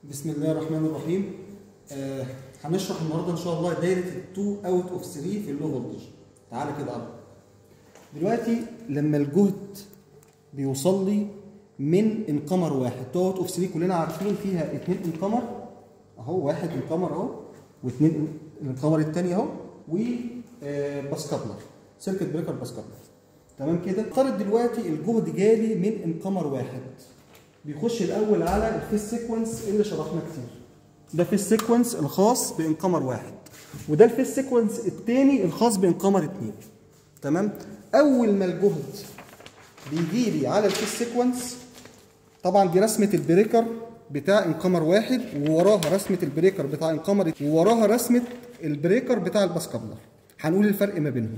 بسم الله الرحمن الرحيم آه هنشرح النهارده ان شاء الله دايره ال 2 اوت اوف 3 في اللو فولتج تعالى كده عرض دلوقتي لما الجهد بيوصل لي من انقمر واحد 2 اوت اوف 3 كلنا عارفين فيها اثنين انقمر اهو واحد انقمر اهو واثنين الانقمر الثاني اهو وباسكابلر سيركت بريكر باسكابلر تمام كده افترض دلوقتي الجهد جالي من انقمر واحد بيخش الاول على الفيس سيكونس اللي شرحنا كتير ده في السيكونس الخاص بانقمر واحد وده الفيس سيكونس الثاني الخاص بانقمر اثنين تمام اول ما الجهد بيجي لي على الفيس سيكونس طبعا دي رسمه البريكر بتاع انقمر واحد ووراها رسمه البريكر بتاع انقمر ووراها رسمه البريكر بتاع الباسكابلر هنقول الفرق ما بينهم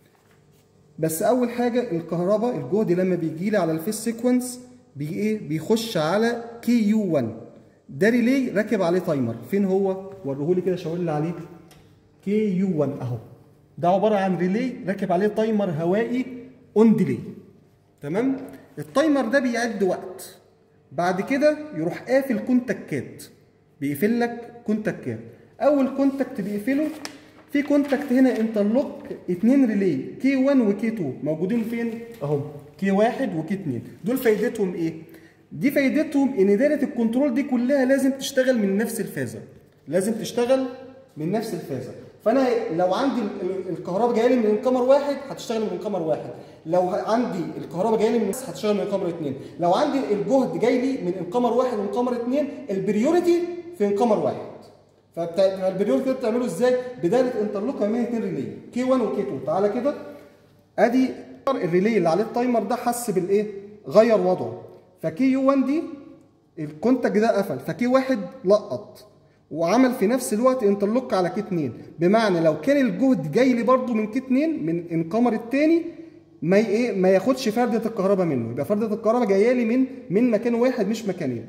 بس اول حاجه الكهرباء الجهد لما بيجي لي على الفيس سيكونس بي ايه بيخش على كي يو 1 ده ريلي راكب عليه تايمر فين هو وريهولي كده شاور لي عليه كي يو 1 اهو ده عباره عن ريلي راكب عليه تايمر هوائي اون ديلي تمام التايمر ده بيعد وقت بعد كده يروح قافل كونتاكات بيقفل لك كونتاكات اول كونتاكت بيقفله في كونتاكت هنا انترلوك اتنين ريلي كي 1 وكي 2 موجودين فين اهو كي 1 وكي 2 دول فايدتهم ايه دي فايدتهم ان دايره الكنترول دي كلها لازم تشتغل من نفس الفازه لازم تشتغل من نفس الفازه فانا لو عندي الكهرباء جايه لي من انقمر واحد هتشتغل من انقمر واحد لو عندي الكهرباء جايه لي من هتشتغل من انقمر اثنين لو عندي الجهد جاي لي من انقمر واحد وانقمر اثنين البريوريتي في انقمر واحد فالبريوريتي ده بتعمله ازاي؟ بدايه انترلوك ما بين اثنين ريلي كي 1 وكي 2 تعالى كده ادي الريلي اللي عليه التايمر ده حس بالايه؟ غير وضعه فكي يو 1 دي الكونتاكت ده قفل فكي واحد لقط وعمل في نفس الوقت انترلوك على كي 2 بمعنى لو كان الجهد جاي لي برده من كي 2 من انقمر الثاني ما ايه ما ياخدش فرده الكهرباء منه يبقى فرده الكهرباء جايه لي من من مكان واحد مش مكانين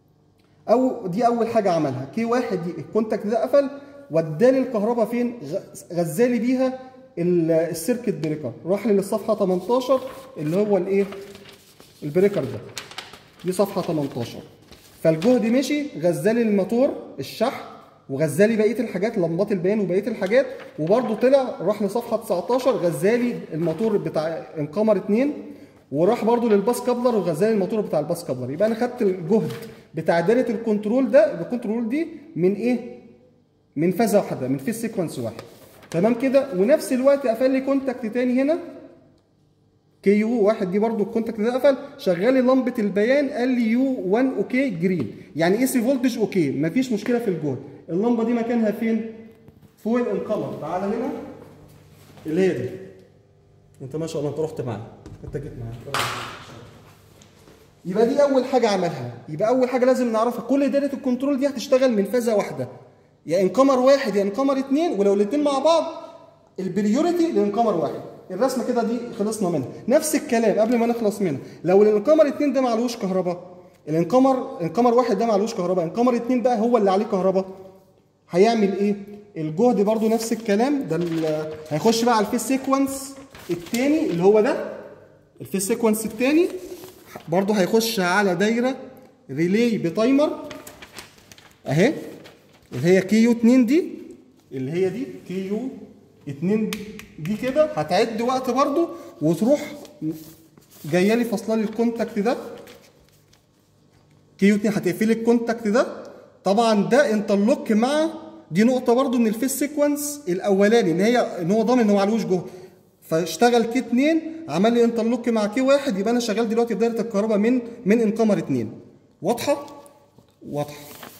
او دي اول حاجه عملها كي واحد دي الكونتاكت ده قفل وداني الكهرباء فين غزالي بيها السيركت بريكر راح لي للصفحه 18 اللي هو الايه البريكر ده دي صفحه 18 فالجهد مشي غزالي الموتور الشحن وغزالي بقيه الحاجات لمبات البيان وبقيه الحاجات وبرده طلع راح لصفحه 19 غزالي الموتور بتاع انقمر 2 وراح برده للباس كابلر وغزالي الموتور بتاع الباس كابلر يبقى انا خدت الجهد بتاع دايره الكنترول ده الكنترول دي من ايه؟ من فازه واحده من فيز سيكونس واحد تمام كده ونفس الوقت قفل لي كونتاكت تاني هنا كي يو واحد دي برضو الكونتاكت ده قفل شغال لي لمبه البيان قال لي يو 1 اوكي جرين يعني اي سي فولتج اوكي مفيش مشكله في الجهد اللمبه دي مكانها فين؟ فوق الانقمر تعالى هنا اللي هي دي انت ما شاء الله انت رحت معايا انت جيت معايا يبقى دي اول حاجه عملها يبقى اول حاجه لازم نعرفها كل دايره الكنترول دي هتشتغل من فازه واحده يا انقمر واحد يا انقمر اثنين ولو الاثنين مع بعض البريوريتي لانقمر واحد الرسمه كده دي خلصنا منها نفس الكلام قبل ما نخلص منها لو الانقمر اثنين ده معلوش كهرباء الانقمر انقمر واحد ده معلوش كهرباء انقمر اثنين بقى هو اللي عليه كهرباء هيعمل ايه الجهد برضو نفس الكلام ده هيخش بقى على الفيس سيكونس الثاني اللي هو ده الفيس سيكونس الثاني برضو هيخش على دايره ريلي بتايمر اهي اللي هي كيو 2 دي اللي هي دي كيو 2 دي كده هتعد وقت برضو وتروح جايه لي فاصله لي الكونتاكت ده كيو 2 هتقفلي الكونتاكت ده طبعا ده انترلوك مع دي نقطه برضو من الفيس سيكونس الاولاني ان هي ان هو ضامن ان هو معلوش جهد فاشتغل كي 2 عمل لي انترلوك مع كي 1 يبقى انا شغال دلوقتي بدايه الكهرباء من من انقمر 2 واضحه واضحه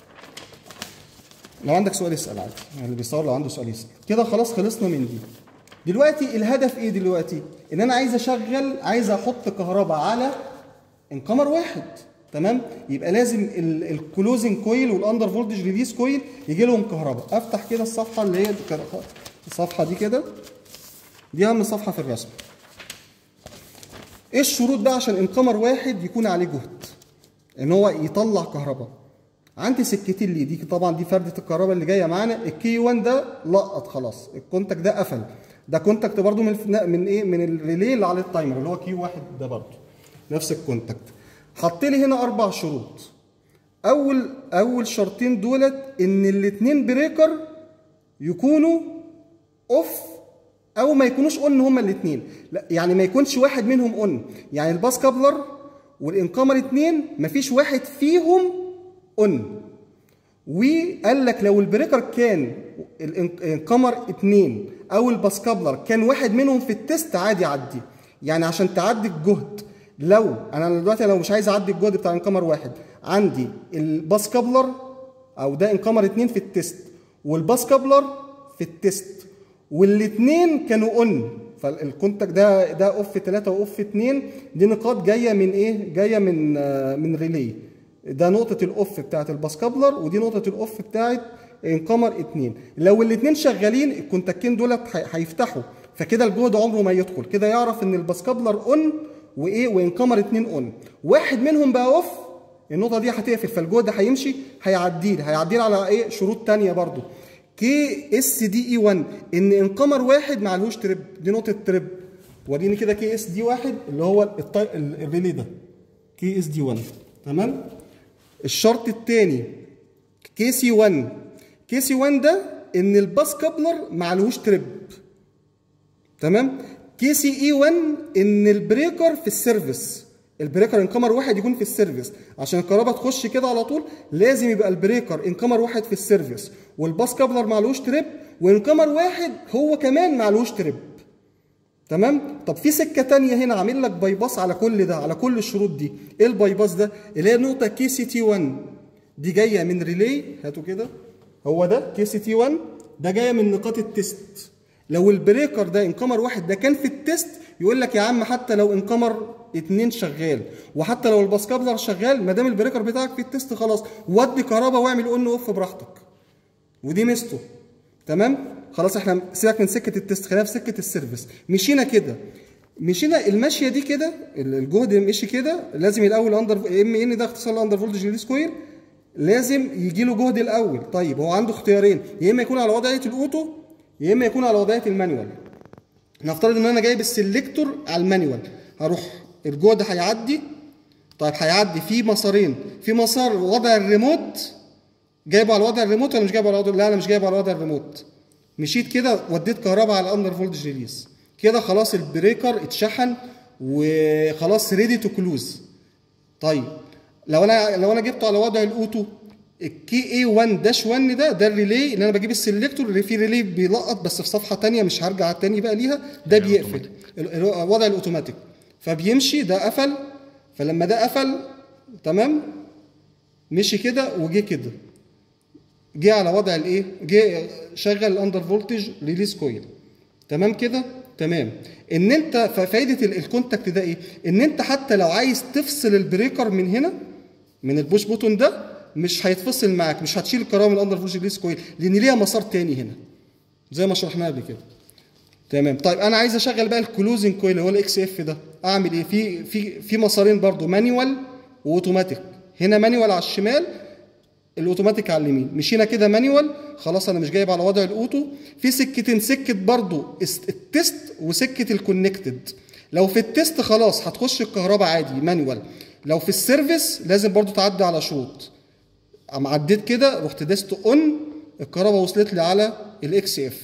لو عندك سؤال اسال عادي يعني اللي بيصور لو عنده سؤال يسال كده خلاص خلصنا من دي دلوقتي الهدف ايه دلوقتي ان انا عايز اشغل عايز احط كهرباء على انقمر واحد تمام يبقى لازم الكلوزنج كويل والاندر فولتج ريليس كويل يجي لهم كهرباء افتح كده الصفحه اللي هي الصفحه دي كده دي اهم صفحه في الرسم ايه الشروط بقى عشان انقمر واحد يكون عليه جهد ان هو يطلع كهرباء عندي سكتين ليه دي طبعا دي فرده الكهرباء اللي جايه معانا الكي 1 ده لقط خلاص الكونتاكت ده قفل ده كونتاكت برده من من ايه من الريلي اللي على التايمر اللي هو كي 1 ده برده نفس الكونتاكت حط لي هنا اربع شروط اول اول شرطين دولت ان الاتنين بريكر يكونوا اوف او ما يكونوش اون هما الاثنين لا يعني ما يكونش واحد منهم اون يعني الباس كابلر والانقمر اتنين مفيش واحد فيهم اون وقال لك لو البريكر كان الانقمر اتنين او الباس كابلر كان واحد منهم في التست عادي عدي يعني عشان تعدي الجهد لو انا دلوقتي لو مش عايز اعدي الجهد بتاع انقمر واحد عندي الباس كابلر او ده انقمر اتنين في التست والباس كابلر في التست والاثنين كانوا اون فالكونتاكت ده ده اوف 3 واوف 2 دي نقاط جايه من ايه؟ جايه من آه من ريلي ده نقطه الاوف بتاعت الباس كابلر ودي نقطه الاوف بتاعت انقمر 2 لو الاثنين شغالين الكونتاكتين دولت هيفتحوا فكده الجهد عمره ما يدخل كده يعرف ان الباس كابلر اون وايه وانقمر 2 اون واحد منهم بقى اوف النقطه دي هتقفل فالجهد هيمشي هيعديه هيعديه على ايه شروط ثانيه برضو كي اس دي اي 1 ان انقمر واحد ما عليهوش تريب دي نقطه تريب وريني كده كي اس دي واحد اللي هو الطي... الريلي ده كي اس دي 1 تمام الشرط الثاني كي سي 1 كي سي 1 ده ان الباس كابلر ما عليهوش تريب تمام كي سي اي 1 ان البريكر في السيرفيس البريكر انكمر واحد يكون في السيرفيس عشان الكهرباء تخش كده على طول لازم يبقى البريكر انكمر واحد في السيرفيس والباس كابلر معلوش تريب وانكمر واحد هو كمان معلوش تريب تمام طب في سكه تانية هنا عامل لك باي باس على كل ده على كل الشروط دي ايه الباي باس ده اللي هي نقطه كي سي تي 1 دي جايه من ريلي هاتوا كده هو ده كي سي تي 1 ده جايه من نقاط التست لو البريكر ده انكمر واحد ده كان في التست يقول لك يا عم حتى لو انكمر اتنين شغال وحتى لو الباس كابلر شغال ما دام البريكر بتاعك في التست خلاص ودي كهرباء واعمل اون اوف براحتك ودي ميزته تمام خلاص احنا سيبك من سكه التست خلينا في سكه السيرفيس مشينا كده مشينا الماشيه دي كده الجهد مشي كده لازم الاول اندر ام ان ده اختصار لاندر فولتج ريليس كويل لازم يجي له جهد الاول طيب هو عنده اختيارين يا اما يكون على وضعيه الاوتو يا اما يكون على وضعيه المانيوال نفترض ان انا جايب السلكتور على المانيوال هروح الجهد هيعدي طيب هيعدي في مسارين في مسار وضع الريموت جايبه على وضع الريموت ولا مش جايبه على وضع لا انا مش جايبه على وضع الريموت مشيت كده وديت كهرباء على اندر فولتج ريليس كده خلاص البريكر اتشحن وخلاص ريدي تو كلوز طيب لو انا لو انا جبته على وضع الاوتو الكي اي 1 داش 1 ده ده الريلي ان انا بجيب السلكتور اللي فيه ريلي بيلقط بس في صفحه ثانيه مش هرجع تاني بقى ليها ده بيقفل وضع الاوتوماتيك فبيمشي ده قفل فلما ده قفل تمام مشي كده وجه كده جه على وضع الايه جه شغل الاندر فولتج ريليس كويل تمام كده تمام ان انت فايده الكونتاكت ده ايه ان انت حتى لو عايز تفصل البريكر من هنا من البوش بوتون ده مش هيتفصل معاك مش هتشيل الكهرباء من الاندر فولتج ريليس كويل لان ليها مسار تاني هنا زي ما شرحناها قبل كده تمام طيب انا عايز اشغل بقى الكلوزنج كويل اللي هو الاكس اف ده اعمل ايه في في في مسارين برضو مانيوال واوتوماتيك هنا مانيوال على الشمال الاوتوماتيك على اليمين مشينا كده مانيوال خلاص انا مش جايب على وضع الاوتو في سكتين سكه برضو التست وسكه الكونكتد لو في التست خلاص هتخش الكهرباء عادي مانيوال لو في السيرفيس لازم برضو تعدي على شروط اما عديت كده رحت دست اون الكهرباء وصلت لي على الاكس اف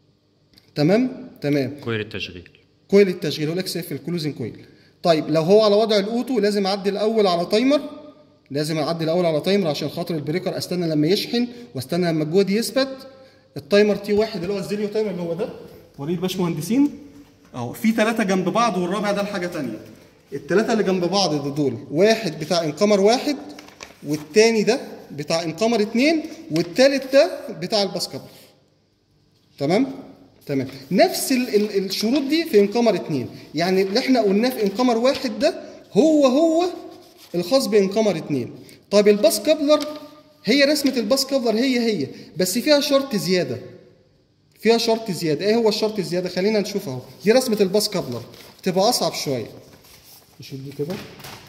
تمام تمام كويل التشغيل كويل التشغيل هو الاكس اف الكلوزنج كويل طيب لو هو على وضع الاوتو لازم اعدي الاول على تايمر لازم اعدي الاول على تايمر عشان خاطر البريكر استنى لما يشحن واستنى لما الجهد يثبت التايمر تي واحد اللي هو الزيريو تايمر اللي هو ده وريه الباشمهندسين اهو في ثلاثه جنب بعض والرابع ده لحاجه ثانيه الثلاثه اللي جنب بعض ده دول واحد بتاع انقمر واحد والتاني ده بتاع انقمر اتنين والتالت ده بتاع الباسكابل تمام تمام نفس ال ال الشروط دي في انقمر اتنين يعني اللي احنا قلناه في انقمر واحد ده هو هو الخاص بانقمر اتنين طيب الباس كابلر هي رسمة الباس كابلر هي هي بس فيها شرط زيادة فيها شرط زيادة ايه هو الشرط الزيادة خلينا نشوف اهو دي رسمة الباس كابلر تبقى اصعب شوية نشيل دي كده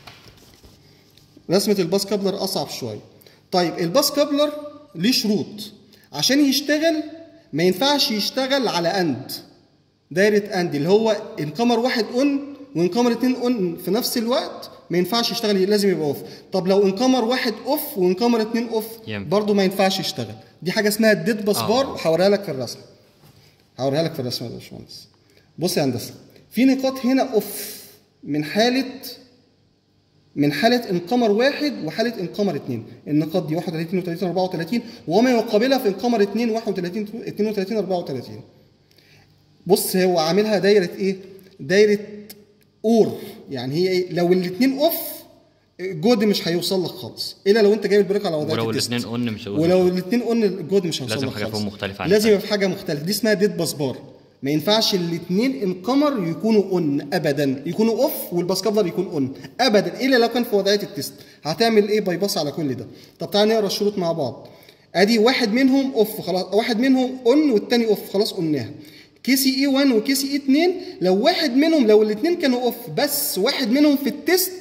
رسمة الباس كابلر اصعب شوية طيب الباس كابلر ليه شروط عشان يشتغل ما ينفعش يشتغل على اند دايرة اند اللي هو انقمر واحد اون وانقمر اتنين اون في نفس الوقت ما ينفعش يشتغل لازم يبقى اوف طب لو انكمر واحد اوف وانكمر اتنين اوف ينفع. برضه ما ينفعش يشتغل دي حاجه اسمها الديد بس آه. بار وهوريها لك في الرسم هوريها لك في الرسم يا باشمهندس بص يا هندسه في نقاط هنا اوف من حاله من حالة انقمر واحد وحالة انقمر اثنين النقاط دي 31 32 34 وما يقابلها في انقمر اثنين 31 32 34 بص هو عاملها دايرة ايه؟ دايرة اور يعني هي ايه؟ لو الاثنين اوف الجهد مش هيوصل لك خالص الا لو انت جايب البريك على وضعيه ولو التست. الاثنين قلنا مش هقول ولو الاثنين قلنا الجهد مش هيوصل لازم لك حاجة خالص. فيهم مختلفة عن لازم التانية. يبقى في حاجه مختلفه دي اسمها ديد باسبار ما ينفعش الاثنين انقمر يكونوا اون ابدا يكونوا اوف والباسكابلر يكون اون ابدا الا لو كان في وضعيه التست هتعمل ايه باي باس على كل ده طب تعالى نقرا الشروط مع بعض ادي واحد منهم اوف خلاص واحد منهم اون والتاني اوف خلاص قلناها كي سي اي 1 وكي سي اي 2 لو واحد منهم لو الاثنين كانوا اوف بس واحد منهم في التست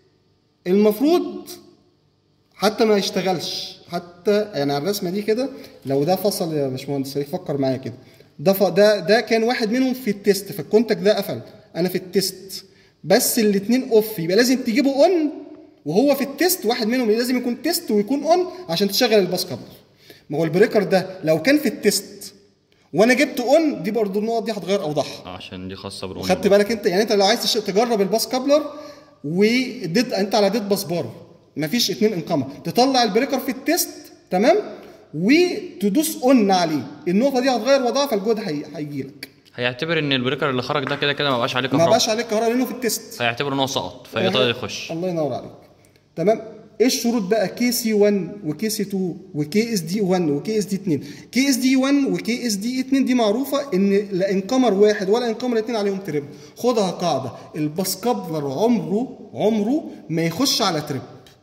المفروض حتى ما يشتغلش حتى يعني على الرسمه دي كده لو ده فصل يا باشمهندس شريف فكر معايا كده ده ف... ده ده كان واحد منهم في التيست فالكونتاكت ده قفل انا في التيست بس الاثنين اوف يبقى لازم تجيبه اون وهو في التيست واحد منهم لازم يكون تيست ويكون اون عشان تشغل الباس كابلر ما هو البريكر ده لو كان في التيست وانا جبت اون دي برضه النقط دي هتغير اوضاعها آه، عشان دي خاصة بالأون خدت بالك انت يعني انت لو عايز تش- تجرب الباس كابلر وديد انت على ديد باس بار مفيش اتنين انقمه تطلع البريكر في التيست تمام وتدوس اون عليه النقطه دي هتغير وضعها فالجهد هي- هيجي لك هيعتبر ان البريكر اللي خرج ده كده كده ما بقاش عليه ما كهرباء بقاش عليك كهرباء لانه في التيست فيعتبر ان هو سقط فيقدر يخش الله ينور عليك تمام ايه الشروط بقى كي سي 1 وكي سي 2 وكي اس دي 1 وكي اس دي 2 كي اس دي 1 وكي اس دي 2 دي معروفه ان لا انقمر واحد ولا انقمر اثنين عليهم تريب خدها قاعده الباسكابلر عمره عمره ما يخش على تريب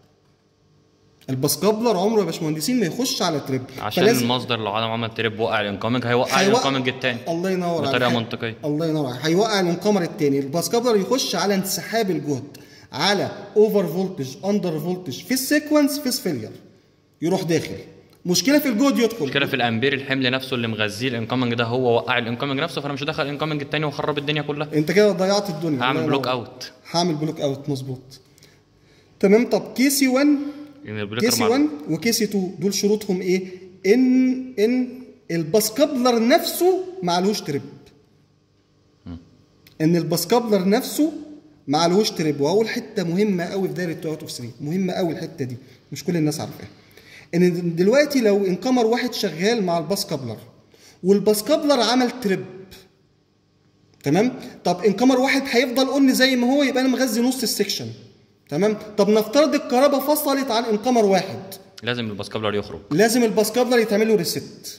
الباسكابلر عمره يا باشمهندسين ما يخش على تريب عشان المصدر لو عدم عمل تريب وقع الانكومنج هيوقع هيوقع- الانكومنج التاني الله ينور بطريقة عليك. منطقية. الله ينور عليك هيوقع الانقمر الثاني الباسكابلر يخش على انسحاب الجهد على اوفر فولتج اندر فولتج في السيكونس في فيلير يروح داخل مشكله في الجهد يدخل المشكله في الامبير الحمل نفسه اللي مغذيه الانكومنج ده هو وقع الانكومنج نفسه فانا مش هدخل الانكومنج التاني وخرب الدنيا كلها انت كده ضيعت الدنيا الله هعمل ينور. بلوك اوت هعمل بلوك اوت مظبوط تمام طب كي سي 1 لان كي البريكر سي مع 1 وكي سي 2 دول شروطهم ايه ان ان الباسكابلر نفسه معلوش تريب ان الباسكابلر نفسه معلوش تريب واول حته مهمه قوي في دايره 2 اوف 3 مهمه قوي الحته دي مش كل الناس عارفاها ان دلوقتي لو انقمر واحد شغال مع الباسكابلر والباسكابلر عمل تريب تمام طب انقمر واحد هيفضل اون زي ما هو يبقى انا مغذي نص السكشن تمام طب نفترض الكهرباء فصلت عن انقمر واحد لازم الباسكابلر يخرج لازم الباسكابلر يتعمل له ريست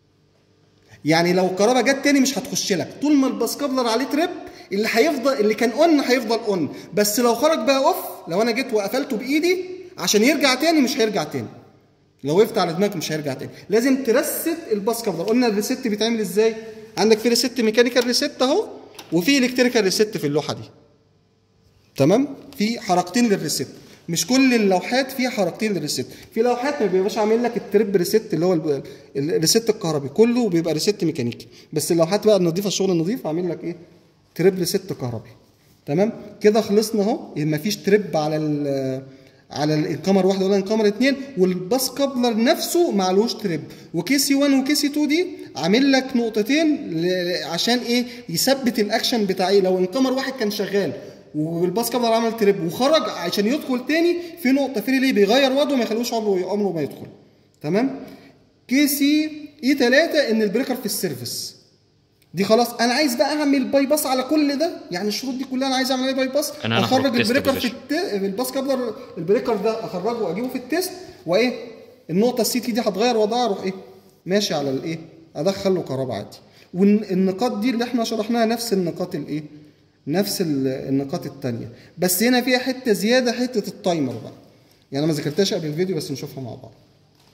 يعني لو الكهرباء جت تاني مش هتخش لك طول ما الباسكابلر عليه تريب اللي هيفضل اللي كان اون هيفضل اون بس لو خرج بقى اوف لو انا جيت وقفلته بايدي عشان يرجع تاني مش هيرجع تاني لو وقفت على دماغك مش هيرجع تاني لازم ترست الباسكابلر قلنا الريست بيتعمل ازاي عندك في ريست ميكانيكال ريست اهو وفي الكتريكال ريست في اللوحه دي تمام في حركتين للريست مش كل اللوحات فيها حركتين للريست في لوحات ما بيبقاش عامل لك التريب ريست اللي هو ال- الريست الكهربي كله بيبقى ريست ميكانيكي بس اللوحات بقى النظيفه الشغل النظيف عامل لك ايه تريب ريست كهربي تمام كده خلصنا اهو مفيش تريب على ال على القمر واحد ولا القمر اتنين والباس كابلر نفسه معلوش تريب وكي سي 1 وكي سي 2 دي عامل لك نقطتين ل- عشان ايه يثبت الاكشن بتاع ايه لو القمر واحد كان شغال والباس كابلر عمل تريب وخرج عشان يدخل تاني في نقطه في ريلي بيغير وضعه ما يخلوش عمره عمره ما يدخل تمام كي سي اي 3 ان البريكر في السيرفيس دي خلاص انا عايز بقى اعمل باي باس على كل ده يعني الشروط دي كلها انا عايز اعمل عليها باي باس أنا هاخد اخرج تيست البريكر في بوزيشن. الت... الباس كابلر البريكر ده اخرجه واجيبه في التيست وايه النقطه السي تي دي هتغير وضعها اروح ايه ماشي على الايه ادخل له كهرباء عادي والنقاط دي اللي احنا شرحناها نفس النقاط الايه نفس ال- النقاط التانية بس هنا فيها حته زياده حته التايمر بقى يعني انا ما ذكرتهاش قبل الفيديو بس نشوفها مع بعض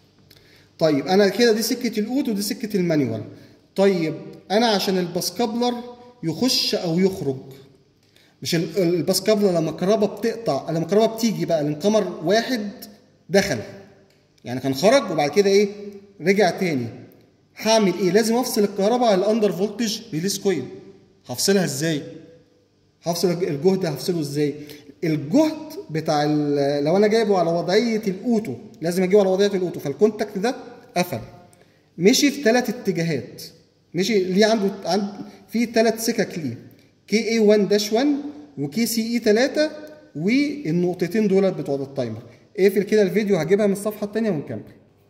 طيب انا كده دي سكه الاوت ودي سكه المانيوال طيب انا عشان الباسكابلر يخش او يخرج مش ال- الباسكابلر لما الكهرباء بتقطع لما الكهرباء بتيجي بقى الانقمر واحد دخل يعني كان خرج وبعد كده ايه رجع تاني هعمل ايه لازم افصل الكهرباء على الاندر فولتج ريليس كويل هفصلها ازاي هفصل الجهد هفصله ازاي الجهد بتاع ال- لو انا جايبه على وضعيه الاوتو لازم اجيبه على وضعيه الاوتو فالكونتاكت ده قفل مشي في ثلاث اتجاهات مشي ليه عنده عند في ثلاث سكك ليه كي اي 1 داش 1 وكي سي اي 3 والنقطتين دول بتوع التايمر اقفل كده الفيديو هجيبها من الصفحه الثانيه ونكمل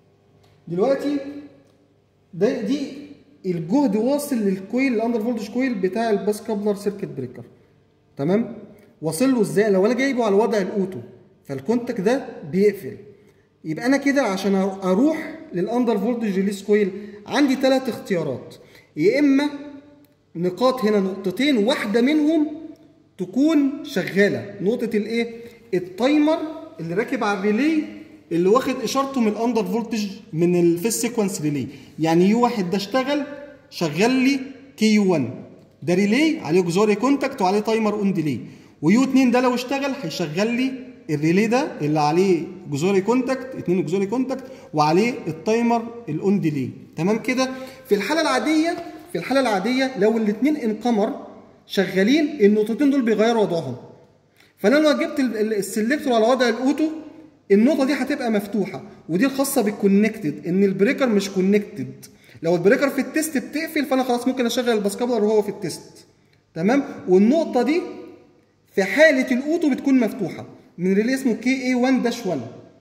دلوقتي ده دي الجهد واصل للكويل الاندر فولتج كويل بتاع الباس كابلر سيركت بريكر تمام واصل له ازاي لو انا جايبه على وضع الاوتو فالكونتاكت ده بيقفل يبقى انا كده عشان اروح للاندر فولتج ريليس كويل عندي ثلاث اختيارات يا اما نقاط هنا نقطتين واحده منهم تكون شغاله نقطه الايه التايمر اللي راكب على الريلي اللي واخد اشارته من الاندر فولتج من الفيس سيكونس ريلي يعني يو واحد ده اشتغل شغل لي كي يو 1 ده ريلي عليه جزوري كونتاكت وعليه تايمر اون ديلي ويو 2 ده لو اشتغل هيشغل لي الريلي ده اللي عليه جزوري كونتاكت اتنين جزوري كونتاكت وعليه التايمر الاون ديلي تمام كده في الحاله العاديه في الحاله العاديه لو الاثنين انقمر شغالين النقطتين دول بيغيروا وضعهم فانا لو جبت ال- ال- السلكتور على وضع الاوتو النقطه دي هتبقى مفتوحه ودي الخاصه بالكونكتد ان البريكر مش كونكتد لو البريكر في التيست بتقفل فانا خلاص ممكن اشغل الباسكابلر وهو في التيست تمام والنقطه دي في حاله الاوتو بتكون مفتوحه من ريلي اسمه كي اي 1 داش 1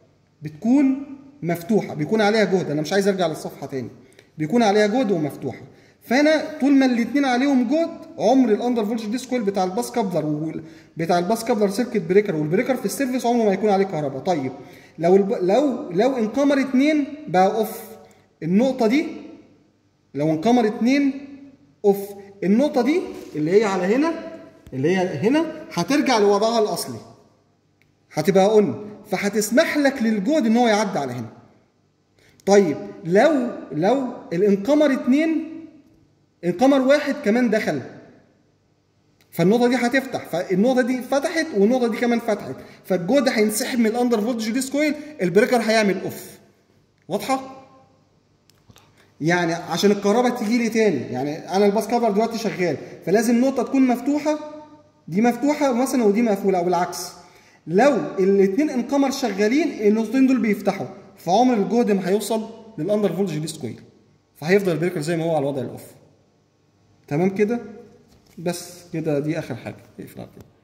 بتكون مفتوحه بيكون عليها جهد انا مش عايز ارجع للصفحه تاني بيكون عليها جهد ومفتوحه فانا طول ما الاثنين عليهم جهد عمر الاندر فولتج ديسكويل بتاع الباس كابلر وال- بتاع الباس كابلر سيركت بريكر والبريكر في السيرفيس عمره ما يكون عليه كهرباء طيب لو الب... لو لو انقمر اثنين بقى اوف النقطه دي لو انقمر اتنين اوف النقطه دي اللي هي على هنا اللي هي هنا هترجع لوضعها الاصلي هتبقى اون فهتسمح لك للجهد ان هو يعدي على هنا طيب لو لو الانقمر اتنين انقمر واحد كمان دخل فالنقطة دي هتفتح فالنقطة دي فتحت والنقطة دي كمان فتحت فالجهد هينسحب من الاندر فولتج ديس كويل البريكر هيعمل اوف واضحة؟ يعني عشان الكهرباء تيجي لي تاني يعني انا الباس كفر دلوقتي شغال فلازم نقطه تكون مفتوحه دي مفتوحه مثلا ودي مقفوله او العكس لو الاثنين انقمر شغالين النقطتين دول بيفتحوا فعمر الجهد ما هيوصل للاندر فولتج ديس كويل فهيفضل البريكر زي ما هو على الوضع الاوف تمام كده بس كده دي اخر حاجه اقفل على كده